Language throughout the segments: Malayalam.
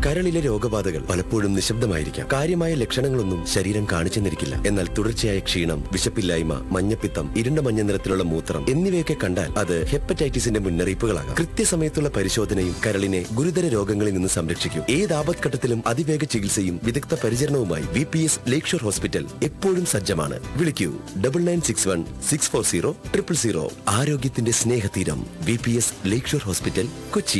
കരളിലെ രോഗബാധകൾ പലപ്പോഴും നിശബ്ദമായിരിക്കാം കാര്യമായ ലക്ഷണങ്ങളൊന്നും ശരീരം കാണിച്ചെന്നിരിക്കില്ല എന്നാൽ തുടർച്ചയായ ക്ഷീണം വിശപ്പില്ലായ്മ മഞ്ഞപ്പിത്തം ഇരുണ്ട മഞ്ഞ നിറത്തിലുള്ള മൂത്രം എന്നിവയൊക്കെ കണ്ടാൽ അത് ഹെപ്പറ്റൈറ്റിസിന്റെ മുന്നറിയിപ്പുകളാകാം കൃത്യസമയത്തുള്ള പരിശോധനയും കരളിനെ ഗുരുതര രോഗങ്ങളിൽ നിന്ന് സംരക്ഷിക്കും ഏത് ആപത്ഘട്ടത്തിലും അതിവേഗ ചികിത്സയും വിദഗ്ധ പരിചരണവുമായി V P S lakeshore hospital എപ്പോഴും സജ്ജമാണ് വിളിക്കൂ double nine six one six four zero triple zero ആരോഗ്യത്തിന്റെ സ്നേഹതീരം V P S lakeshore hospital Kochi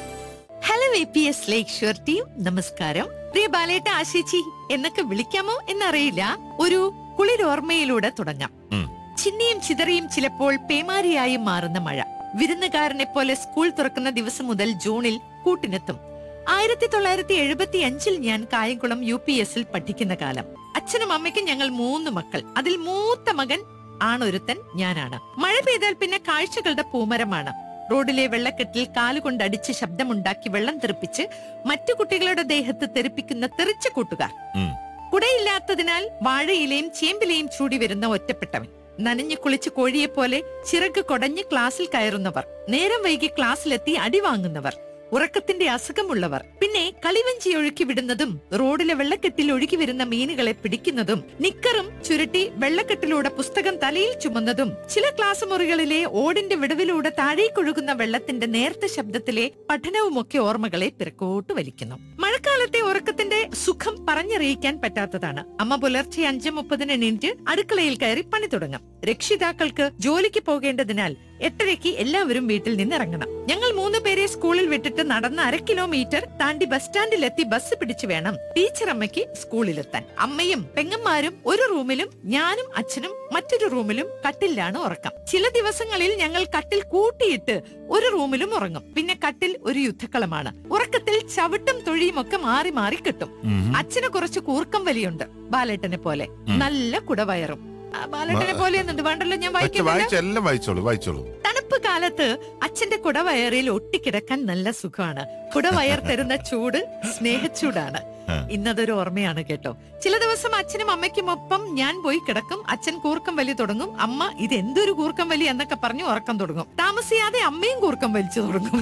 hello V P S lakeshore team നമസ്കാരം പ്രിയ ബാലേട്ട ആശേച്ചി എന്നൊക്കെ വിളിക്കാമോ എന്നറിയില്ല ഒരു കുളിരോർമ്മയിലൂടെ തുടങ്ങാം ഉം. ചിന്നിയും ചിതറിയും ചിലപ്പോൾ പേമാരിയായും മാറുന്ന മഴ വിരുന്നുകാരനെ പോലെ സ്കൂൾ തുറക്കുന്ന ദിവസം മുതൽ ജൂണിൽ കൂട്ടിനെത്തും ആയിരത്തി തൊള്ളായിരത്തി എഴുപത്തി അഞ്ചിൽ ഞാൻ കായംകുളം യു പി എസിൽ പഠിക്കുന്ന കാലം അച്ഛനും അമ്മയ്ക്കും ഞങ്ങൾ മൂന്ന് മക്കൾ അതിൽ മൂത്ത മകൻ ആണൊരുത്തൻ ഞാനാണ് മഴ പെയ്താൽ പിന്നെ കാഴ്ചകളുടെ പൂമരമാണ് റോഡിലെ വെള്ളക്കെട്ടിൽ കാലുകൊണ്ടടിച്ച് ശബ്ദമുണ്ടാക്കി വെള്ളം തെറിപ്പിച്ച് മറ്റു കുട്ടികളുടെ ദേഹത്ത് തെറിപ്പിക്കുന്ന തെറിച്ച കൂട്ടുകാർ ഉം. കുടയില്ലാത്തതിനാൽ വാഴയിലെയും ചേമ്പിലെയും ചൂടി വരുന്ന ഒറ്റപ്പെട്ടവൻ നനഞ്ഞു കുളിച്ച് കോഴിയെ പോലെ ചിറക് കൊടഞ്ഞ് ക്ലാസ്സിൽ കയറുന്നവർ നേരം വൈകി ക്ലാസ്സിലെത്തി അടി വാങ്ങുന്നവർ ഉറക്കത്തിന്റെ അസുഖമുള്ളവർ പിന്നെ കളിവഞ്ചി ഒഴുക്കി വിടുന്നതും റോഡിലെ വെള്ളക്കെട്ടിൽ ഒഴുകി വരുന്ന മീനുകളെ പിടിക്കുന്നതും നിക്കറും ചുരുട്ടി വെള്ളക്കെട്ടിലൂടെ പുസ്തകം തലയിൽ ചുമന്നതും ചില ക്ലാസ് മുറികളിലെ ഓടിന്റെ വിടവിലൂടെ താഴേക്കൊഴുകുന്ന വെള്ളത്തിന്റെ നേർത്ത ശബ്ദത്തിലെ പഠനവുമൊക്കെ ഓർമ്മകളെ പിറക്കോട്ട് വലിക്കുന്നു മഴക്കാലത്തെ ഉറക്കത്തിന്റെ സുഖം പറഞ്ഞറിയിക്കാൻ പറ്റാത്തതാണ് അമ്മ പുലർച്ചെ അഞ്ച് മുപ്പതിന് എണീറ്റ് അടുക്കളയിൽ കയറി പണി തുടങ്ങും രക്ഷിതാക്കൾക്ക് ജോലിക്ക് പോകേണ്ടതിനാൽ എട്ടരയ്ക്ക് എല്ലാവരും വീട്ടിൽ നിന്നിറങ്ങണം ഞങ്ങൾ മൂന്ന് പേരെ സ്കൂളിൽ വിട്ടിട്ട് നടന്ന് അര കിലോമീറ്റർ താണ്ടി ബസ് സ്റ്റാൻഡിലെത്തി ബസ് പിടിച്ചു വേണം ടീച്ചർ അമ്മയ്ക്ക് സ്കൂളിലെത്താൻ അമ്മയും പെങ്ങന്മാരും ഒരു റൂമിലും ഞാനും അച്ഛനും മറ്റൊരു റൂമിലും കട്ടിലാണ് ഉറക്കം ചില ദിവസങ്ങളിൽ ഞങ്ങൾ കട്ടിൽ കൂട്ടിയിട്ട് ഒരു റൂമിലും ഉറങ്ങും പിന്നെ കട്ടിൽ ഒരു യുദ്ധക്കളമാണ് ഉറക്കത്തിൽ ചവിട്ടും തൊഴിയും ഒക്കെ മാറി മാറി കിട്ടും ഉം. അച്ഛന് കുറച്ച് കൂർക്കം വലിയുണ്ട് ബാലേട്ടനെ പോലെ ഉം. നല്ല കുടവയറും ആ, ബാലേട്ടനെ പോലെ എന്നുണ്ട് വേണ്ടല്ലോ ഞാൻ പക്ഷെ വായിക്കുന്നില്ല വായിച്ച എല്ലാം വായിച്ചോളൂ വായിച്ചോളൂ തണുപ്പ് കാലത്ത് അച്ഛന്റെ കുടവയറിൽ ഒട്ടിക്കിടക്കാൻ നല്ല സുഖമാണ് കുടവയർ തരുന്ന ചൂട് സ്നേഹച്ചൂടാണ് ആ. ഇന്നതൊരു ഓർമ്മയാണ് കേട്ടോ ചില ദിവസം അച്ഛനും അമ്മയ്ക്കും ഒപ്പം ഞാൻ പോയി കിടക്കും അച്ഛൻ കൂർക്കം വലി തുടങ്ങും അമ്മ ഇത് എന്തൊരു കൂർക്കം വലി എന്നൊക്കെ പറഞ്ഞു ഉറക്കം തുടങ്ങും താമസിയാതെ അമ്മയും കൂർക്കം വലിച്ചു തുടങ്ങും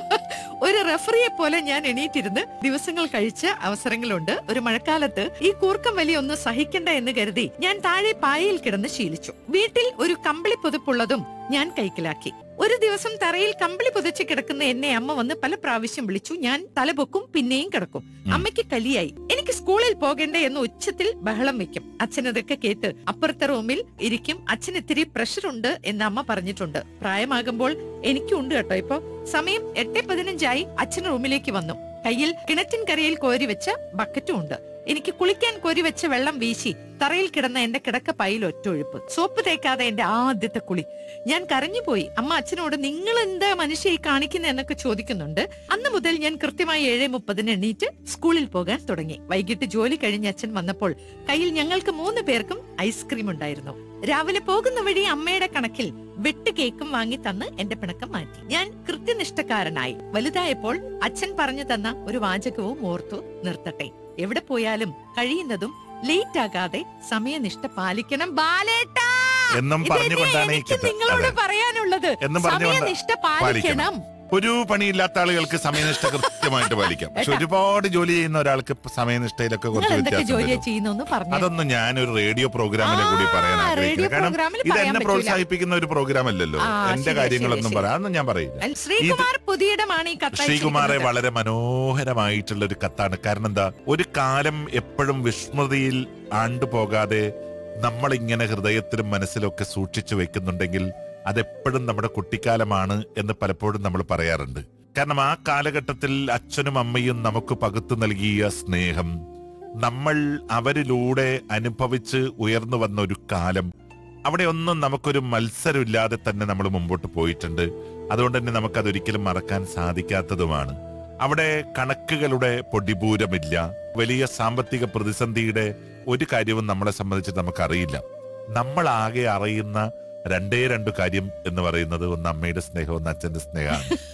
ഒരു റെഫറിയെ പോലെ ഞാൻ എണീറ്റിരുന്ന് ദിവസങ്ങൾ കഴിച്ച അവസരങ്ങളുണ്ട് ഒരു മഴക്കാലത്ത് ഈ കൂർക്കം വലി ഒന്ന് സഹിക്കണ്ട എന്ന് കരുതി ഞാൻ താഴെ പായയിൽ കിടന്ന് ശീലിച്ചു വീട്ടിൽ ഒരു കമ്പിളി പുതുപ്പുള്ളതും ഞാൻ കൈക്കലാക്കി ഒരു ദിവസം തറയിൽ കമ്പിളി പുതച്ച് കിടക്കുന്ന എന്നെ അമ്മ വന്ന് പല പ്രാവശ്യം വിളിച്ചു ഞാൻ തലപൊക്കും പിന്നെയും കിടക്കും അമ്മയ്ക്ക് കലിയായി എനിക്ക് സ്കൂളിൽ പോകണ്ടേ എന്ന് ഉച്ചത്തിൽ ബഹളം വെക്കും അച്ഛൻ ഇതൊക്കെ കേട്ട് അപ്പുറത്തെ റൂമിൽ ഇരിക്കും അച്ഛൻ ഇത്തിരി പ്രഷർ ഉണ്ട് എന്ന് അമ്മ പറഞ്ഞിട്ടുണ്ട് പ്രായമാകുമ്പോൾ എനിക്കും ഉണ്ട് കേട്ടോ ഇപ്പൊ സമയം എട്ട് പതിനഞ്ചായി അച്ഛൻ റൂമിലേക്ക് വന്നു കയ്യിൽ കിണറ്റിൻ കരയിൽ കോരി വെച്ച ബക്കറ്റും ഉണ്ട് എനിക്ക് കുളിക്കാൻ കോരി വെച്ച വെള്ളം വീശി തറയിൽ കിടന്ന എന്റെ കിടക്കപ്പായിൽ ഒറ്റൊഴുപ്പ് സോപ്പ് തേക്കാതെ എന്റെ ആദ്യത്തെ കുളി ഞാൻ കരഞ്ഞുപോയി അമ്മ അച്ഛനോട് നിങ്ങൾ എന്താ മനുഷ്യ ഈ കാണിക്കുന്ന എന്നൊക്കെ ചോദിക്കുന്നുണ്ട് അന്ന് മുതൽ ഞാൻ കൃത്യമായി ഏഴ് മുപ്പതിന് എണീറ്റ് സ്കൂളിൽ പോകാൻ തുടങ്ങി വൈകിട്ട് ജോലി കഴിഞ്ഞ് അച്ഛൻ വന്നപ്പോൾ കയ്യിൽ ഞങ്ങൾക്ക് മൂന്ന് പേർക്കും ഐസ്ക്രീം ഉണ്ടായിരുന്നു രാവിലെ പോകുന്ന വഴി അമ്മയുടെ കണക്കിൽ വെട്ട് കേക്കും വാങ്ങി തന്ന് എന്റെ പിണക്കം മാറ്റി ഞാൻ കൃത്യനിഷ്ഠക്കാരനായി വലുതായപ്പോൾ അച്ഛൻ പറഞ്ഞു തന്ന ഒരു വാചകവും ഓർത്തു നിർത്തട്ടെ എവിടെ പോയാലും കഴിയുന്നതും ലേറ്റ് ആകാതെ സമയനിഷ്ഠ പാലിക്കണം ബാലേട്ടാ എന്നും ഇതല്ലേ പറഞ്ഞുകൊണ്ടാണ് ഈ എനിക്ക് കഥ. നിങ്ങളോട് അതെ. പറയാനുള്ളത് എന്നും പറഞ്ഞുകൊണ്ട് സമയനിഷ്ഠ പാലിക്കണം ഒരു പണിയില്ലാത്ത ആളുകൾക്ക് സമയനിഷ്ഠ കൃത്യമായിട്ട് പാലിക്കാം പക്ഷെ ഏട്ടാ. ഒരുപാട് ജോലി ചെയ്യുന്ന ഒരാൾക്ക് ഇപ്പൊ സമയനിഷ്ഠയിലൊക്കെ നിങ്ങൾ കുറച്ച് എന്തൊക്കെ വ്യത്യാസം ജോലിയാ വരും. ചെയ്യുന്നു പറഞ്ഞു അതൊന്നും ഞാനൊരു റേഡിയോ പ്രോഗ്രാമിലെ കൂടി പറയാൻ ആ, ആഗ്രഹിക്കുന്നു റേഡിയോ കാരണം പ്രോഗ്രാമിൽ ഇത് പറയാൻ എന്നെ പറ്റൂല. പ്രോത്സാഹിപ്പിക്കുന്ന ഒരു പ്രോഗ്രാം അല്ലല്ലോ ആ, എന്റെ ശരിയാ, കാര്യങ്ങളൊന്നും ശരിയാ, പറയാം അതൊന്നും ഞാൻ പറയില്ല അല്ല, ശ്രീകുമാർ പുതിയിടമാണ് ഈ കത്ത് ശ്രീകുമാറെ അയച്ചിരിക്കുന്നത്. വളരെ മനോഹരമായിട്ടുള്ള ഒരു കത്താണ് കാരണം എന്താ ഒരു കാലം എപ്പോഴും വിസ്മൃതിയിൽ ആണ്ടുപോകാതെ നമ്മൾ ഇങ്ങനെ ഹൃദയത്തിലും മനസ്സിലൊക്കെ സൂക്ഷിച്ചു വെക്കുന്നുണ്ടെങ്കിൽ അതെപ്പോഴും നമ്മുടെ കുട്ടിക്കാലമാണ് എന്ന് പലപ്പോഴും നമ്മൾ പറയാറുണ്ട് കാരണം ആ കാലഘട്ടത്തിൽ അച്ഛനും അമ്മയും നമുക്ക് പകുത്തു നൽകിയ സ്നേഹം നമ്മൾ അവരിലൂടെ അനുഭവിച്ച് ഉയർന്നു വന്ന ഒരു കാലം അവിടെ ഒന്നും നമുക്കൊരു മത്സരമില്ലാതെ തന്നെ നമ്മൾ മുമ്പോട്ട് പോയിട്ടുണ്ട് അതുകൊണ്ട് തന്നെ നമുക്കതൊരിക്കലും മറക്കാൻ സാധിക്കാത്തതുമാണ് അവിടെ കണക്കുകളുടെ പൊടിപൂരമില്ല വലിയ സാമ്പത്തിക പ്രതിസന്ധിയുടെ ഒരു കാര്യവും നമ്മളെ സംബന്ധിച്ച് നമുക്കറിയില്ല നമ്മൾ ആകെ അറിയുന്ന രണ്ടേ രണ്ടു കാര്യം എന്ന് പറയുന്നത് ഒന്ന് അമ്മയുടെ സ്നേഹം ഒന്ന് അച്ഛന്റെ സ്നേഹമാണ്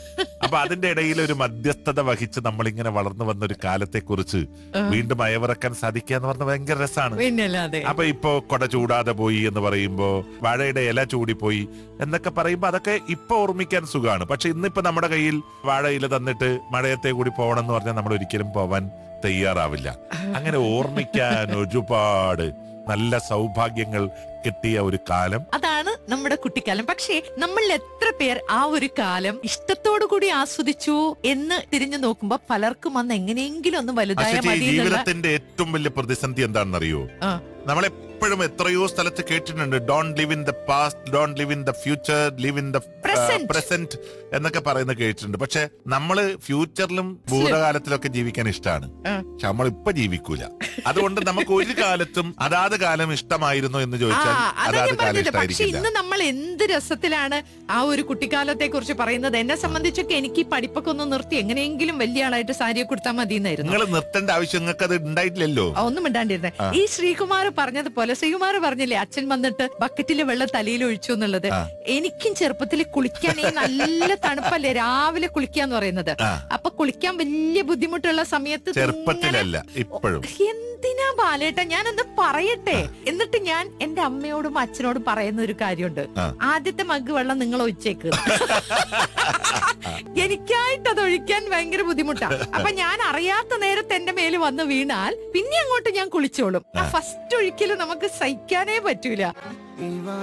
അപ്പൊ അതിന്റെ ഇടയിൽ ഒരു മധ്യസ്ഥത വഹിച്ച് നമ്മളിങ്ങനെ വളർന്നു വന്ന ഒരു കാലത്തെ കുറിച്ച് വീണ്ടും അയവിറക്കാൻ സാധിക്കുക എന്ന് പറഞ്ഞ ഭയങ്കര രസമാണ് പിന്നല്ലാതെ അപ്പൊ ഇപ്പോ കൊട ചൂടാതെ പോയി എന്ന് പറയുമ്പോ വാഴയുടെ ഇല ചൂടിപ്പോയി എന്നൊക്കെ പറയുമ്പോ അതൊക്കെ ഇപ്പൊ ഓർമ്മിക്കാൻ സുഖമാണ് പക്ഷെ ഇന്നിപ്പോ നമ്മുടെ കയ്യിൽ വാഴയില തന്നിട്ട് മഴയത്തെ കൂടി പോകണം എന്ന് പറഞ്ഞാൽ നമ്മൾ ഒരിക്കലും പോവാൻ തയ്യാറാവില്ല അങ്ങനെ ഓർമ്മിക്കാൻ ഒരുപാട് നല്ല സൗഭാഗ്യങ്ങൾ കിട്ടിയ ഒരു കാലം അതാണ് നമ്മുടെ കുട്ടിക്കാലം പക്ഷേ നമ്മളിൽ എത്ര പേർ ആ ഒരു കാലം ഇഷ്ടത്തോടു കൂടി ആസ്വദിച്ചു എന്ന് തിരിഞ്ഞു നോക്കുമ്പോ പലർക്കും അന്ന് എങ്ങനെയെങ്കിലും ഒന്ന് വലുതായ പക്ഷേ ഈ മതി എന്നുള്ള ജീവിതത്തിന്റെ ഏറ്റവും വലിയ പ്രതിസന്ധി എന്താണെന്നറിയോ ആ. നമ്മളെപ്പോഴും എത്രയോ സ്ഥലത്ത് കേട്ടിട്ടുണ്ട് don't live in the past don't live in the future live in the Present. Present എന്നൊക്കെ പറയുന്നത് കേട്ടിട്ടുണ്ട് പക്ഷെ നമ്മള് ഫ്യൂച്ചറിലും ഭൂതകാലത്തിലൊക്കെ ജീവിക്കാൻ ഇഷ്ടമാണ് ആ. പക്ഷെ നമ്മൾ ഇപ്പൊ ജീവിക്കൂല അതുകൊണ്ട് നമുക്ക് ഒരു കാലത്തും അതാത് കാലം ഇഷ്ടമായിരുന്നു എന്ന് ആ ചോദിച്ചാൽ അതാ അതാത് ഞാൻ കാലം പറഞ്ഞത് പക്ഷെ ഇഷ്ടമായിരിക്കില്ല ഇന്ന് നമ്മൾ എന്ത് രസത്തിലാണ് ആ ഒരു കുട്ടിക്കാലത്തെ കുറിച്ച് പറയുന്നത് എന്നെ സംബന്ധിച്ചൊക്കെ എനിക്ക് ഈ പഠിപ്പൊക്കെ ഒന്ന് നിർത്തി എങ്ങനെയെങ്കിലും വലിയ ആളായിട്ട് സാരിയെ കൊടുത്താൽ മതി എന്നായിരുന്നു നിങ്ങൾ നിർത്തേണ്ട ആവശ്യം നിങ്ങൾക്ക് അത് ഉണ്ടായിട്ടില്ലല്ലോ ആ, ഒന്നും മിണ്ടാണ്ടിരുന്നേ ആ. ഈ ശ്രീകുമാർ പറഞ്ഞതുപോലെ ശ്രീകുമാർ പറഞ്ഞില്ലേ അച്ഛൻ വന്നിട്ട് ബക്കറ്റിലെ വെള്ളം തലയിൽ ഒഴിച്ചു എന്നുള്ളത് ആ. എനിക്കും ചെറുപ്പത്തിൽ കുളിക്കാൻ ഈ നല്ല തണുപ്പല്ലേ രാവിലെ കുളിക്കാന്ന് പറയുന്നത് ആ. അപ്പൊ കുളിക്കാൻ വലിയ ബുദ്ധിമുട്ടുള്ള സമയത്ത് ഇതിങ്ങനെ ചെറുപ്പത്തിലല്ല ഇപ്പോഴും എന്തിനാ ബാലേട്ട ഞാൻ ഒന്ന് പറയട്ടെ എന്നിട്ട് ഞാൻ എന്റെ അമ്മയോടും അച്ഛനോടും പറയുന്ന ഒരു കാര്യമുണ്ട് ആ. ആദ്യത്തെ മഗ് വെള്ളം നിങ്ങൾ ഒഴിച്ചേക്ക് എനിക്കായിട്ട് അത് ഒഴിക്കാൻ ഭയങ്കര ബുദ്ധിമുട്ടാ അപ്പൊ ഞാൻ അറിയാത്ത നേരത്തെ എന്റെ മേല് വന്ന് വീണാൽ പിന്നെ അങ്ങോട്ട് ഞാൻ കുളിച്ചോളും ആ ഫസ്റ്റ് ഒഴിക്കല് നമുക്ക് സഹിക്കാനേ പറ്റൂല